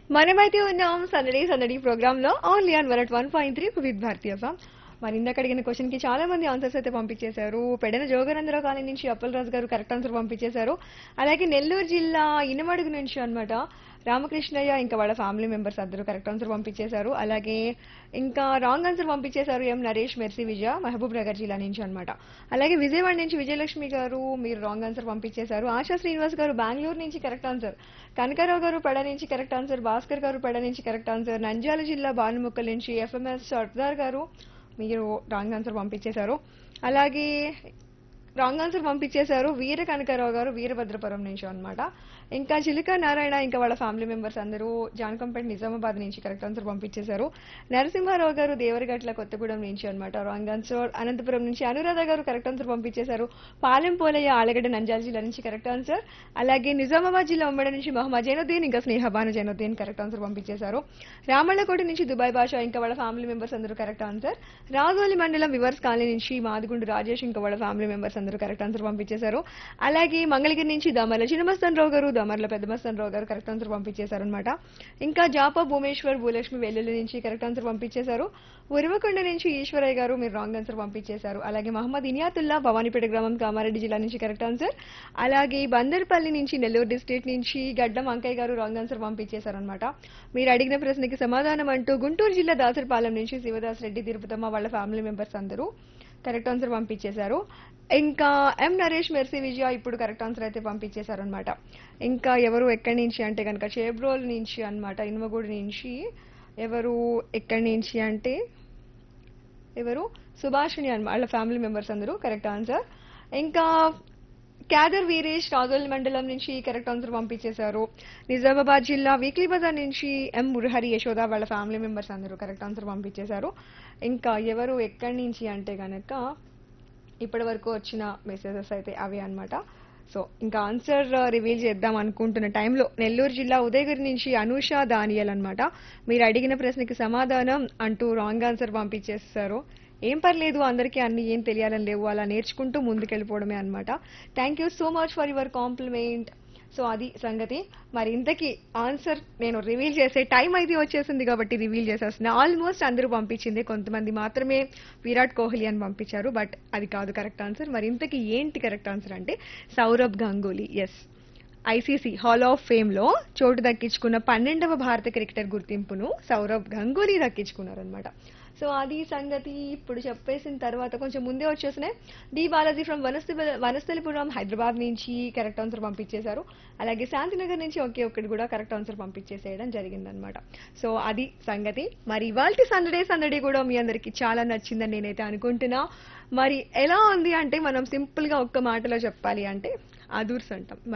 మనమైతే ఉన్నాం సందడి సందడి ప్రోగ్రామ్ లో only on one one point three with భారతీయ ఫామ్ మరి ఇందాక అడిగిన క్వశ్చన్ కి చాలా మంది ఆన్సర్స్ అయితే పంపించేశారు పెడన జోగనందరావు కాలనీ నుంచి అప్పలరాజు గారు కరెక్ట్ ఆన్సర్ పంపించేశారు అలాగే నెల్లూరు జిల్లా ఇనమడుగు నుంచి అన్నమాట రామకృష్ణయ్య ఇంకా వాళ్ళ ఫ్యామిలీ మెంబర్స్ అందరూ కరెక్ట్ ఆన్సర్ పంపించేశారు అలాగే ఇంకా రాంగ్ ఆన్సర్ పంపించేశారు ఎం నరేష్ మెర్సీ విజయ మహబూబ్ నగర్ జిల్లా నుంచి అన్నమాట అలాగే విజయవాడ నుంచి విజయలక్ష్మి గారు మీరు రాంగ్ ఆన్సర్ పంపించేశారు ఆశా శ్రీనివాస్ గారు బెంగళూరు నుంచి కరెక్ట్ ఆన్సర్ కనకారావు గారు పెడ నుంచి కరెక్ట్ ఆన్సర్ భాస్కర్ గారు పెడ నుంచి కరెక్ట్ ఆన్సర్ నంద్యాల జిల్లా భానుముక్కల్ నుంచి ఎఫ్ఎంఎస్ సర్దార్ గారు మీరు రాంగ్ ఆన్సర్ పంపించేశారు అలాగే రాంగ్ ఆన్సర్ పంపించేశారు వీర కనకారావు గారు వీరభద్రపురం నుంచి అన్నమాట ఇంకా చిలుక నారాయణ ఇంకా వాళ్ళ ఫ్యామిలీ మెంబర్స్ అందరూ జాన్కంపేట నిజామాబాద్ నుంచి కరెక్ట్ ఆన్సర్ పంపించేశారు నరసింహారావు గారు దేవరగట్ల కొత్తగూడెం నుంచి అన్నమాట రాంగ్ ఆన్సర్ అనంతపురం నుంచి అనురాధ గారు కరెక్ట్ ఆన్సర్ పంపించేశారు పాలెం పోలయ్య ఆలగడ్డ నంద్యాల జిల్లా నుంచి కరెక్ట్ ఆన్సర్ అలాగే నిజామాబాద్ జిల్లా ఉమ్మడి నుంచి మహమ్మద్ జైనుద్దీన్ ఇంకా స్నేహబాను జైనుద్దీన్ కరెక్ట్ ఆన్సర్ పంపించేశారు రామళ్ళకోట నుంచి దుబాయ్ భాష ఇంకా వాళ్ళ ఫ్యామిలీ మెంబర్స్ అందరూ కరెక్ట్ ఆన్సర్ రాజోలి మండలం వివర్స్ కాలనీ నుంచి మాదిగుండు రాజేష్ ఇంకా వాళ్ళ ఫ్యామిలీ మెంబర్స్ అందరూ కరెక్ట్ ఆన్సర్ పంపించేశారు అలాగే మంగళగిరి నుంచి దమర్ల చిన్నమస్తన్ రావు గారు దమర్ల పెద్దమస్తన్ రావు గారు కరెక్ట్ ఆన్సర్ పంపించేశారు అనమాట ఇంకా జాప భూమేశ్వర్ భూలక్ష్మి వెల్లుల్లి నుంచి కరెక్ట్ ఆన్సర్ పంపించేశారు ఉరవకొండ నుంచి ఈశ్వరయ్య గారు మీరు రాంగ్ ఆన్సర్ పంపించేశారు అలాగే మహమ్మద్ ఇనియాతుల్లా భవానీపేట గ్రామం కామారెడ్డి జిల్లా నుంచి కరెక్ట్ ఆన్సర్ అలాగే బందర్పల్లి నుంచి నెల్లూరు డిస్ట్రిక్ట్ నుంచి గడ్డం అంకయ్య గారు రాంగ్ ఆన్సర్ పంపించేశారు అనమాట మీరు అడిగిన ప్రశ్నకి సమాధానం అంటూ గుంటూరు జిల్లా దాసరపాలెం నుంచి శివదాస్ రెడ్డి తిరుపతమ్మ వాళ్ళ ఫ్యామిలీ మెంబర్స్ అందరూ కరెక్ట్ ఆన్సర్ పంపించేశారు ఇంకా ఎం నరేష్ మెర్సీ విజయ ఇప్పుడు కరెక్ట్ ఆన్సర్ అయితే పంపించేశారు అనమాట ఇంకా ఎవరు ఎక్కడి నుంచి అంటే కనుక చేబ్రోల్ నుంచి అన్నమాట ఇనుమగూడి నుంచి ఎవరు ఎక్కడి నుంచి అంటే ఎవరు సుభాషిణి అన్న వాళ్ళ ఫ్యామిలీ మెంబర్స్ అందరూ కరెక్ట్ ఆన్సర్ ఇంకా క్యాదర్ వీరేష్ రాజోల్ మండలం నుంచి కరెక్ట్ ఆన్సర్ పంపించేశారు నిజామాబాద్ జిల్లా వీక్లీ బజార్ నుంచి ఎం మురహరి యశోద వాళ్ళ ఫ్యామిలీ మెంబర్స్ అందరూ కరెక్ట్ ఆన్సర్ పంపించేశారు ఇంకా ఎవరు ఎక్కడి నుంచి అంటే గనక ఇప్పటి వరకు వచ్చిన మెసేజెస్ అయితే అవే అన్నమాట సో ఇంకా ఆన్సర్ రివీల్ చేద్దాం అనుకుంటున్న టైంలో నెల్లూరు జిల్లా ఉదయగిరి నుంచి అనూష దానియల్ అన్నమాట మీరు అడిగిన ప్రశ్నకి సమాధానం అంటూ రాంగ్ ఆన్సర్ పంపించేస్తారు ఏం పర్లేదు అందరికీ అన్ని ఏం తెలియాలని లేవు అలా నేర్చుకుంటూ ముందుకెళ్ళిపోవడమే అన్నమాట thank you so much for your compliment so అది సంగతి మరి ఇంతకీ ఆన్సర్ నేను రివీల్ చేసే టైం అయితే వచ్చేసింది కాబట్టి రివీల్ చేసేస్తున్నా ఆల్మోస్ట్ అందరూ పంపించింది కొంతమంది మాత్రమే విరాట్ కోహ్లీ అని పంపించారు బట్ అది కాదు కరెక్ట్ ఆన్సర్ మరి ఇంతకీ ఏంటి కరెక్ట్ ఆన్సర్ అంటే Sourav Ganguly yes ICC hall of fame లో చోటు దక్కించుకున్న పన్నెండవ భారత క్రికెటర్ గుర్తింపును సౌరభ్ గంగూలీ దక్కించుకున్నారనమాట సో అది సంగతి ఇప్పుడు చెప్పేసిన తర్వాత కొంచెం ముందే వచ్చేసినాయి డి బాలాజీ ఫ్రమ్ వనస్థలి వనస్థలిపురం హైదరాబాద్ నుంచి కరెక్ట్ ఆన్సర్ పంపించేశారు అలాగే శాంతినగర్ నుంచి ఒకే ఒక్కటి కూడా కరెక్ట్ ఆన్సర్ పంపించేసేయడం జరిగిందనమాట సో అది సంగతి మరి ఇవాళ సందడే సందడి కూడా మీ అందరికి చాలా నచ్చిందని నేనైతే అనుకుంటున్నా మరి ఎలా ఉంది అంటే మనం సింపుల్ గా ఒక్క మాటలో చెప్పాలి అంటే అదూర్స్ అంటాం